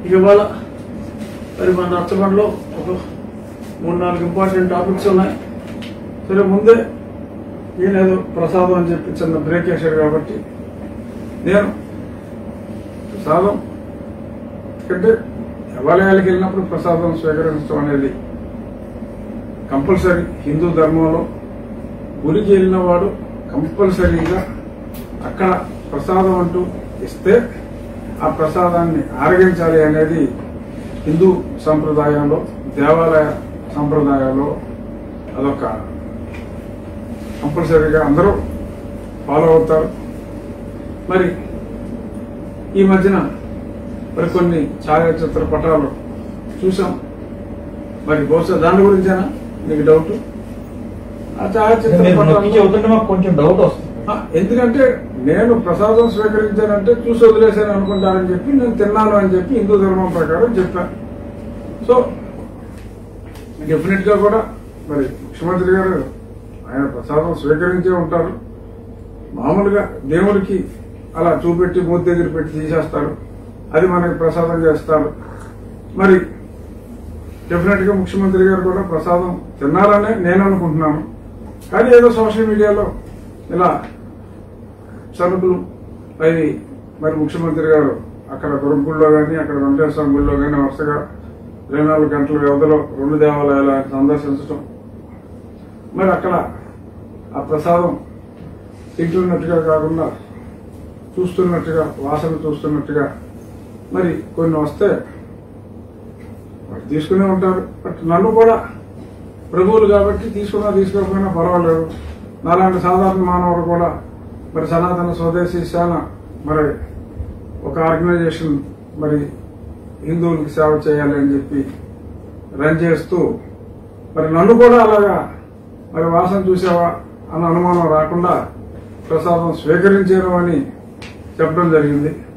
ఇవాళ మరి మన రచ్చబండలో ఒక మూడు నాలుగు ఇంపార్టెంట్ టాపిక్స్ ఉన్నాయి సరే ముందే నేనేదో ప్రసాదం అని చెప్పి చిన్న బ్రేక్ వేశాడు కాబట్టి నేను ప్రసాదం ఎందుకంటే దేవాలయాలకు వెళ్ళినప్పుడు ప్రసాదం స్వీకరించడం అనేది కంపల్సరీ హిందూ ధర్మంలో గురికి వెళ్ళిన వాడు కంపల్సరీగా అక్కడ ప్రసాదం అంటూ ఇస్తే ఆ ప్రసాదాన్ని ఆరగించాలి అనేది హిందూ సంప్రదాయంలో దేవాలయ సంప్రదాయాల్లో అదొక కంపల్సరీగా అందరూ ఫాలో అవుతారు మరి ఈ మధ్యన మరి కొన్ని ఛాయాచిత్ర పటాలు చూసాం మరి బహుశా దాని గురించేనా నీకు డౌట్ ఆ ఛాయాచిత్ర మీరు నొక్కి పటాలు చెబుతుంటే మాకు కొంచెం డౌట్ వస్తుంది ఆ, ఎందుకంటే నేను ప్రసాదం స్వీకరించానంటే చూసి వదిలేశాను అనుకుంటానని చెప్పి నేను తిన్నాను అని చెప్పి హిందూ ధర్మం ప్రకారం చెప్పాను సో డెఫినెట్ గా కూడా మరి ముఖ్యమంత్రి గారు ఆయన ప్రసాదం స్వీకరించే ఉంటారు మామూలుగా దేవుడికి అలా చూపెట్టి మూతి దగ్గర పెట్టి తీసేస్తారు అది మనకి ప్రసాదం చేస్తారు మరి డెఫినెట్ గా ముఖ్యమంత్రి గారు కూడా ప్రసాదం తిన్నారనే నేను అనుకుంటున్నాను కానీ ఏదో సోషల్ మీడియాలో ఇలా సరుకులు అవి మరి ముఖ్యమంత్రి గారు అక్కడ దుర్గుల్లో కానీ అక్కడ వెంకటేశ్వర గుడిలో కానీ వరుసగా ఇరవై నాలుగు గంటల వ్యవధిలో రెండు దేవాలయాలు ఆయన సందర్శించడం మరి అక్కడ ఆ ప్రసాదం తింటున్నట్టుగా కాకుండా చూస్తున్నట్టుగా వాసన చూస్తున్నట్టుగా మరి కొన్ని వస్తే వాళ్ళు తీసుకునే ఉంటారు బట్ నన్ను కూడా ప్రభువులు కాబట్టి తీసుకున్నా తీసుకోకపోయినా పర్వాలేదు నాలాంటి సాధారణ మానవుడు కూడా మరి సనాతన స్వదేశీ సేన మరి ఒక ఆర్గనైజేషన్ మరి హిందువులకు సేవ చేయాలి అని చెప్పి రన్ చేస్తూ మరి నన్ను కూడా అలాగా మరి వాసన చూసావా అన్న అనుమానం రాకుండా ప్రసాదం స్వీకరించాను అని చెప్పడం జరిగింది